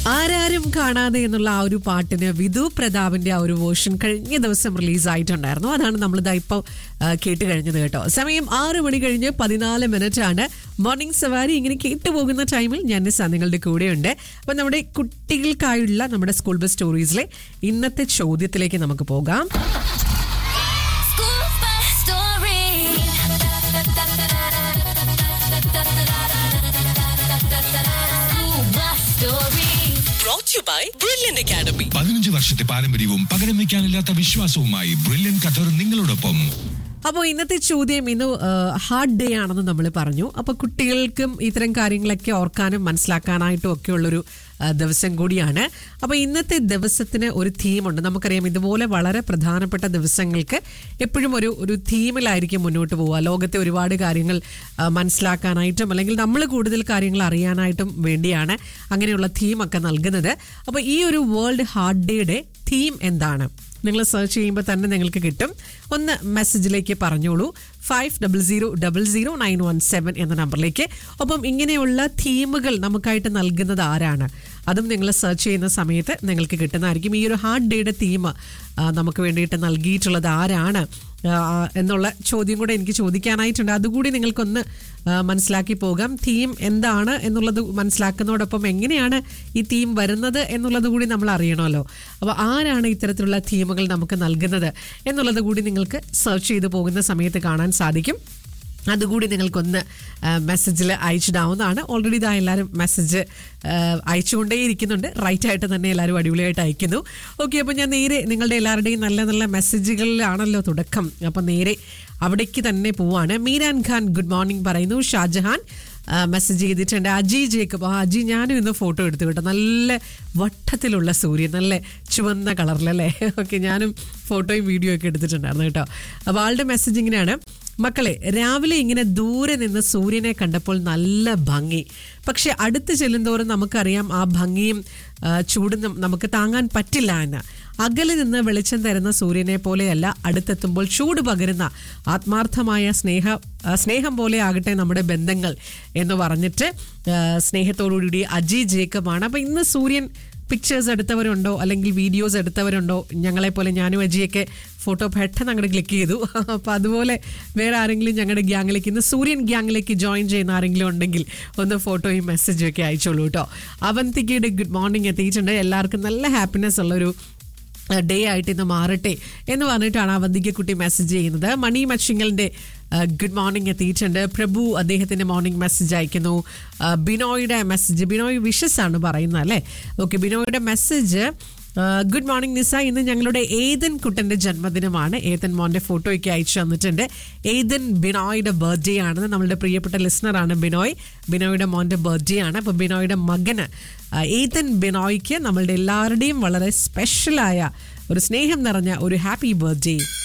ആരാരും കാണാതെ എന്നുള്ള ആ ഒരു പാട്ടിന് വിധു പ്രതാപിന്റെ ആ ഒരു വേർഷൻ കഴിഞ്ഞ ദിവസം റിലീസ് ആയിട്ടുണ്ടായിരുന്നു അതാണ് നമ്മൾ ഇതാ ഇപ്പോൾ കേട്ട് കഴിഞ്ഞത് കേട്ടോ സമയം ആറ് മണി കഴിഞ്ഞ് പതിനാല് മിനിറ്റ് ആണ് മോർണിംഗ് സവാരി ഇങ്ങനെ കേട്ടു പോകുന്ന ടൈമിൽ ഞാൻ നിസ്സാ നിങ്ങളുടെ കൂടെയുണ്ട് അപ്പൊ നമ്മുടെ കുട്ടികൾക്കായുള്ള നമ്മുടെ സ്കൂൾ ബസ് സ്റ്റോറീസിലെ ഇന്നത്തെ ചോദ്യത്തിലേക്ക് നമുക്ക് പോകാം School bus story. School bus story. brought to you by Brilliant Academy. പതിനഞ്ച് വർഷത്തെ പാരമ്പര്യവും പകരം വയ്ക്കാനില്ലാത്ത വിശ്വാസവുമായി ബ്രില്യൻ ഖത്തർ നിങ്ങളോടൊപ്പം അപ്പോൾ ഇന്നത്തെ ചോദ്യം ഇന്ന് ഹാർഡ് ഡേ ആണെന്ന് നമ്മൾ പറഞ്ഞു അപ്പോൾ കുട്ടികൾക്കും ഇത്തരം കാര്യങ്ങളൊക്കെ ഓർക്കാനും മനസ്സിലാക്കാനായിട്ടും ഒക്കെ ഉള്ളൊരു ആ, ദിവസം കൂടിയാണ് അപ്പോൾ ഇന്നത്തെ ദിവസത്തിന് ഒരു തീമുണ്ട് നമുക്കറിയാം ഇതുപോലെ വളരെ പ്രധാനപ്പെട്ട ദിവസങ്ങൾക്ക് എപ്പോഴും ഒരു ഒരു തീമിലായിരിക്കും മുന്നോട്ട് പോവുക ലോകത്തെ ഒരുപാട് കാര്യങ്ങൾ ആ, മനസ്സിലാക്കാനായിട്ടും അല്ലെങ്കിൽ നമ്മൾ കൂടുതൽ കാര്യങ്ങൾ അറിയാനായിട്ടും വേണ്ടിയാണ് അങ്ങനെയുള്ള തീമൊക്കെ നൽകുന്നത് അപ്പോൾ ഈ ഒരു വേൾഡ് ഹാർഡ് ഡേയുടെ തീം എന്താണ് നിങ്ങൾ സെർച്ച് ചെയ്യുമ്പോൾ തന്നെ നിങ്ങൾക്ക് കിട്ടും ഒന്ന് മെസ്സേജിലേക്ക് പറഞ്ഞോളൂ five double zero double zero nine one seven എന്ന നമ്പറിലേക്ക് ഒപ്പം ഇങ്ങനെയുള്ള തീമുകൾ നമുക്കായിട്ട് നൽകുന്നത് ആരാണ് അതും നിങ്ങൾ സെർച്ച് ചെയ്യുന്ന സമയത്ത് നിങ്ങൾക്ക് കിട്ടുന്നതായിരിക്കും ഈ ഒരു ഹാർഡ് ഡേയുടെ തീം നമുക്ക് വേണ്ടിയിട്ട് നൽകിയിട്ടുള്ളത് ആരാണ് ആ, എന്നുള്ള ചോദ്യം കൂടെ എനിക്ക് ചോദിക്കാനായിട്ടുണ്ട് അതുകൂടി നിങ്ങൾക്കൊന്ന് ആ, മനസ്സിലാക്കി പോകാം തീം എന്താണ് എന്നുള്ളത് മനസ്സിലാക്കുന്നതോടൊപ്പം എങ്ങനെയാണ് ഈ തീം വരുന്നത് എന്നുള്ളത് കൂടി നമ്മൾ അറിയണമല്ലോ അപ്പോൾ ആരാണ് ഇത്തരത്തിലുള്ള തീമുകൾ നമുക്ക് നൽകുന്നത് എന്നുള്ളത് കൂടി നിങ്ങൾക്ക് സെർച്ച് ചെയ്ത് പോകുന്ന സമയത്ത് കാണാൻ സാധിക്കും അതുകൂടി നിങ്ങൾക്കൊന്ന് മെസ്സേജിൽ അയച്ചിടാവുന്നതാണ് ഓൾറെഡി ഇതാ എല്ലാവരും മെസ്സേജ് അയച്ചുകൊണ്ടേയിരിക്കുന്നുണ്ട് റൈറ്റ് ആയിട്ട് തന്നെ എല്ലാവരും അടിപൊളിയായിട്ട് അയക്കുന്നു ഓക്കെ അപ്പോൾ ഞാൻ നേരെ നിങ്ങളുടെ എല്ലാവരുടെയും നല്ല നല്ല മെസ്സേജുകളിലാണല്ലോ തുടക്കം അപ്പം നേരെ അവിടേക്ക് തന്നെ പോവാണ് മീരാൻ ഖാൻ ഗുഡ് മോർണിംഗ് പറയുന്നു ഷാജഹാൻ മെസ്സേജ് ചെയ്തിട്ടുണ്ട് അജി ജേക്കബ് ആ അജി ഞാനും ഇന്ന് ഫോട്ടോ എടുത്തു കേട്ടോ നല്ല വട്ടത്തിലുള്ള സൂര്യൻ നല്ല ചുവന്ന കളറിലല്ലേ ഓക്കെ ഞാനും ഫോട്ടോയും വീഡിയോ ഒക്കെ എടുത്തിട്ടുണ്ടായിരുന്നു കേട്ടോ അപ്പോൾ ആളുടെ മെസ്സേജ് ഇങ്ങനെയാണ് മക്കളെ രാവിലെ ഇങ്ങനെ ദൂരെ നിന്ന് സൂര്യനെ കണ്ടപ്പോൾ നല്ല ഭംഗി പക്ഷെ അടുത്ത് ചെല്ലുന്തോറും നമുക്കറിയാം ആ ഭംഗിയും ആ, ചൂടും നം- നമുക്ക് താങ്ങാൻ പറ്റില്ല എന്ന് അകലെ നിന്ന് വെളിച്ചം തരുന്ന സൂര്യനെ പോലെയല്ല അടുത്തെത്തുമ്പോൾ ചൂട് പകരുന്ന ആത്മാർത്ഥമായ സ്നേഹ ആ, സ്നേഹം പോലെ ആകട്ടെ നമ്മുടെ ബന്ധങ്ങൾ എന്ന് പറഞ്ഞിട്ട് ആ, സ്നേഹത്തോടുകൂടി അജി ജേക്കബാണ് അപ്പം ഇന്ന് സൂര്യൻ പിക്ചേഴ്സ് എടുത്തവരുണ്ടോ അല്ലെങ്കിൽ വീഡിയോസ് എടുത്തവരുണ്ടോ ഞങ്ങളെ പോലെ ഞാനും അജിയൊക്കെ ഫോട്ടോ പെട്ടെന്ന് അങ്ങോട്ട് ക്ലിക്ക് ചെയ്തു അപ്പം അതുപോലെ വേറെ ആരെങ്കിലും ഞങ്ങളുടെ ഗ്യാങ്ങിലേക്ക് ഇന്ന് സൂര്യൻ ഗ്യാങ്ങിലേക്ക് ജോയിൻ ചെയ്യുന്ന ആരെങ്കിലും ഉണ്ടെങ്കിൽ ഒന്ന് ഫോട്ടോയും മെസ്സേജും ഒക്കെ അയച്ചോളൂ കേട്ടോ അവന്തികയുടെ ഗുഡ് മോർണിംഗ് എത്തിയിട്ടുണ്ട് എല്ലാവർക്കും നല്ല ഹാപ്പിനെസ് ഉള്ളൊരു ഡേ ആയിട്ട് ഇന്ന് മാറട്ടെ എന്ന് പറഞ്ഞിട്ടാണ് അവന്തിക കുട്ടി മെസ്സേജ് ചെയ്യുന്നത് മണി മച്ചിങ്ങലിന്റെ ഗുഡ് മോർണിംഗ് എത്തിയിട്ടുണ്ട് പ്രഭു അദ്ദേഹത്തിന്റെ മോർണിംഗ് മെസ്സേജ് അയക്കുന്നു ആ, ബിനോയുടെ മെസ്സേജ് ബിനോയ് വിഷസ് ആണ് പറയുന്നത് അല്ലേ ഓക്കെ ബിനോയുടെ മെസ്സേജ് ഗുഡ് മോർണിംഗ് നിസ ഇന്ന് ഞങ്ങളുടെ ഏതൻ കുട്ടന്റെ ജന്മദിനമാണ് ഏതൻ മോന്റെ ഫോട്ടോയൊക്കെ അയച്ചു തന്നിട്ടുണ്ട് ഏതൻ ബിനോയുടെ ബർത്ത്ഡേ ആണ് നമ്മളുടെ പ്രിയപ്പെട്ട ലിസണറാണ് ബിനോയ് ബിനോയുടെ മോന്റെ ബർത്ത്ഡേ ആണ് അപ്പോൾ ബിനോയുടെ മകന് ആ, ഏതൻ ബിനോയ്ക്ക് നമ്മളുടെ എല്ലാവരുടെയും വളരെ സ്പെഷ്യലായ ഒരു സ്നേഹം നിറഞ്ഞ ഒരു ഹാപ്പി ബർത്ത്ഡേ